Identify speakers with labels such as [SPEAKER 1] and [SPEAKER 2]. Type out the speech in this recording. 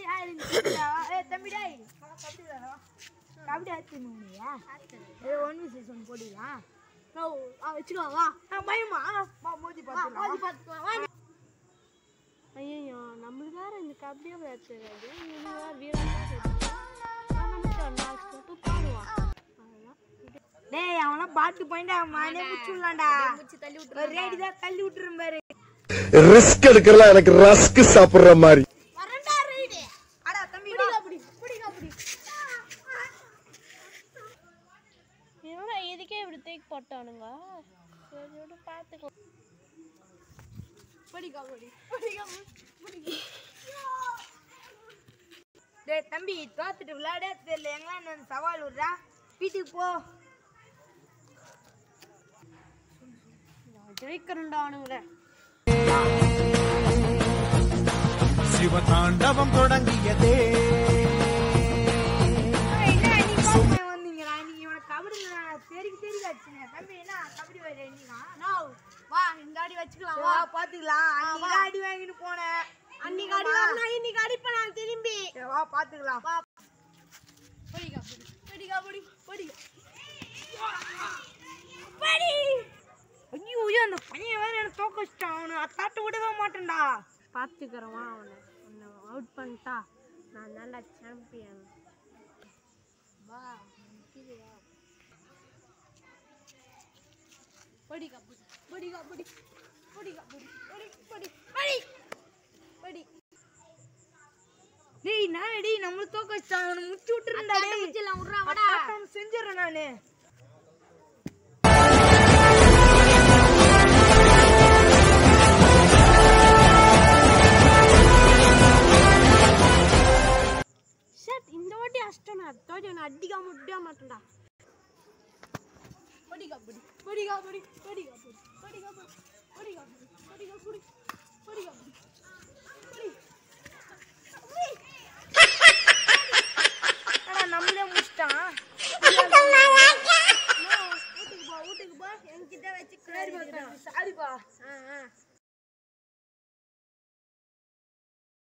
[SPEAKER 1] யார் இந்த தம்பிடா? ஏய், தம்பி டேய். வா, கபடி விளையாட வா. கபடி ஆத்துனுங்கய்யா. ஏய், one versus one போடுவீங்களா? ஆ, பயமா? வா, மோதி பார்த்துக்கலாம்.
[SPEAKER 2] ஐயோ நம்மளுக்கு வேற இந்த கபடியே விளையாட தெரியாது இவனுக்கு வேற வீரமா தெரியாது நம்மளுக்கு ஒரு நாலு ஸ்டெப்பு பாடுவான் அவ்வளோதான்
[SPEAKER 1] டேய் அவன்லாம் பாட்டு பாயிண்ட் அவனே பிடிச்சி விடலாம்டா ஒரு ரேடி தான் தள்ளி விட்டுரும் பாரு
[SPEAKER 3] ரிஸ்க் எடுக்கிறலாம் எனக்கு ரஸ்க் சாப்பிடுற மாதிரி
[SPEAKER 1] அடா தம்பி வா.
[SPEAKER 2] என்னடா இதுக்கே இப்படி தூக்கி போட்டானுங்க சரி விடு பார்த்துக்கோ
[SPEAKER 1] டேய் தம்பி தோத்துட்டு விளையாடே தெரியல எங்களாம் வந்து சவால் விடுறா வீட்டுக்கு போ
[SPEAKER 2] நான் ஜெயிக்கிறேன்டா அவனுங்கள
[SPEAKER 4] சிவதாண்டவம் தொடங்கியதே
[SPEAKER 1] என்ன நீ கோப்பை வந்தீங்களா நீங்க இவனை கபடி தெறிக்கு தெறிக்க வச்சுங்க தம்பி என்ன கபடி விளையாடுறீங்களா
[SPEAKER 2] வா இந்த அடி வச்சுக்கலாம்
[SPEAKER 1] வா பாத்துக்கலாம் அன்னைக்கு அடி வாங்கிட்டு போனேன்
[SPEAKER 2] அன்னைக்கு அடி வாங்கினா இன்னைக்கு அடிப்பேன் நான் திரும்பி
[SPEAKER 1] சரி, வா பாத்துக்கலாம் வா
[SPEAKER 2] படிக்கா படிக்கா படி படிக்கா
[SPEAKER 1] ஐயோ ஐயோ அந்த பையன் வேற என்ன தோக்க வச்சிட்டான் அவனை அத்தாட்ட விடவே மாட்டேன்டா
[SPEAKER 2] பார்த்துக்கிறவா அவனை உன்னை அவுட் பண்ணிட்டா நான் நல்லா சாம்பியன் வா படிக்கா படி படிக்கா படி படிக்கா படி படி படி படி படி
[SPEAKER 1] டேய் நான் டேய் நம்மள தோக்க வச்சிட்டான் அவனை முச்சி விட்டுருந்தா டேய்
[SPEAKER 2] முடிச்சலாம் விட்றா
[SPEAKER 1] அத்தாட்ட அவனை செஞ்சிடறேன் நானு
[SPEAKER 2] ஷட் இந்த வாட்டி அஷ்டம் நான் தோஜ நான் அடிக்க முடிய மாட்டேன்டா படிக்கா படி படிக்கா படி படிக்கா படி படிக்கா படி படிக்கா படி படிக்கா படி படிக்கா படி
[SPEAKER 1] ஆனா நம்மளே முடிச்சிட்டான்
[SPEAKER 2] வீட்டுக்கு போ வீட்டுக்கு போ என்கிட்ட வச்சு
[SPEAKER 1] சாரிப்பா
[SPEAKER 2] ஆ ஆ